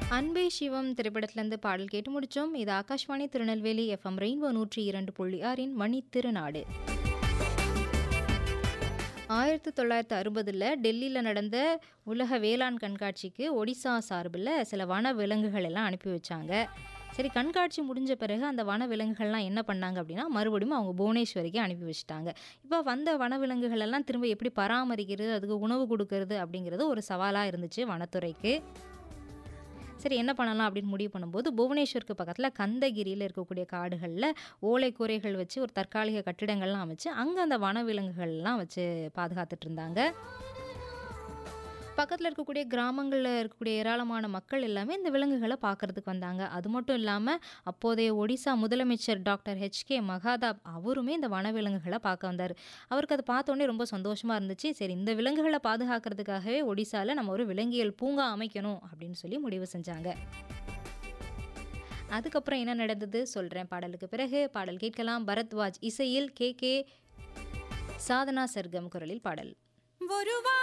அன்பே சிவம் திரைப்படத்திலேருந்து பாடல் கேட்டு முடிச்சோம் இது ஆகாஷ்வாணி திருநெல்வேலி எஃப்எம் ரெயின்போ நூற்றி இரண்டு புள்ளி ஆறின் மணி திருநாடு ஆயிரத்தி தொள்ளாயிரத்தி அறுபதில் டெல்லியில் நடந்த உலக வேளாண் கண்காட்சிக்கு ஒடிசா சார்பில் சில வன விலங்குகள் எல்லாம் அனுப்பி வச்சாங்க சரி கண்காட்சி முடிஞ்ச பிறகு அந்த வன விலங்குகள்லாம் என்ன பண்ணாங்க அப்படின்னா மறுபடியும் அவங்க புவனேஸ்வரிக்கு அனுப்பி வச்சுட்டாங்க இப்போ வந்த வனவிலங்குகள் எல்லாம் திரும்ப எப்படி பராமரிக்கிறது அதுக்கு உணவு கொடுக்கறது அப்படிங்கிறது ஒரு சவாலாக இருந்துச்சு வனத்துறைக்கு சரி என்ன பண்ணலாம் அப்படின்னு முடிவு பண்ணும்போது புவனேஸ்வருக்கு பக்கத்தில் கந்தகிரியில் இருக்கக்கூடிய காடுகளில் ஓலை கூரைகள் வச்சு ஒரு தற்காலிக கட்டிடங்கள்லாம் அமைச்சு அங்கே அந்த வனவிலங்குகள்லாம் வச்சு பாதுகாத்துட்டு இருந்தாங்க பக்கத்தில் இருக்கக்கூடிய கிராமங்களில் இருக்கக்கூடிய ஏராளமான மக்கள் எல்லாமே இந்த விலங்குகளை பார்க்கறதுக்கு வந்தாங்க அது மட்டும் இல்லாமல் அப்போதைய ஒடிசா முதலமைச்சர் டாக்டர் ஹெச்கே மகாதாப் அவருமே இந்த வனவிலங்குகளை பார்க்க வந்தார் அவருக்கு அதை பார்த்தோன்னே ரொம்ப சந்தோஷமாக இருந்துச்சு சரி இந்த விலங்குகளை பாதுகாக்கிறதுக்காகவே ஒடிசாவில் நம்ம ஒரு விலங்கியல் பூங்கா அமைக்கணும் அப்படின்னு சொல்லி முடிவு செஞ்சாங்க அதுக்கப்புறம் என்ன நடந்தது சொல்கிறேன் பாடலுக்கு பிறகு பாடல் கேட்கலாம் பரத்வாஜ் இசையில் கே கே சாதனா சர்க்கம் குரலில் பாடல்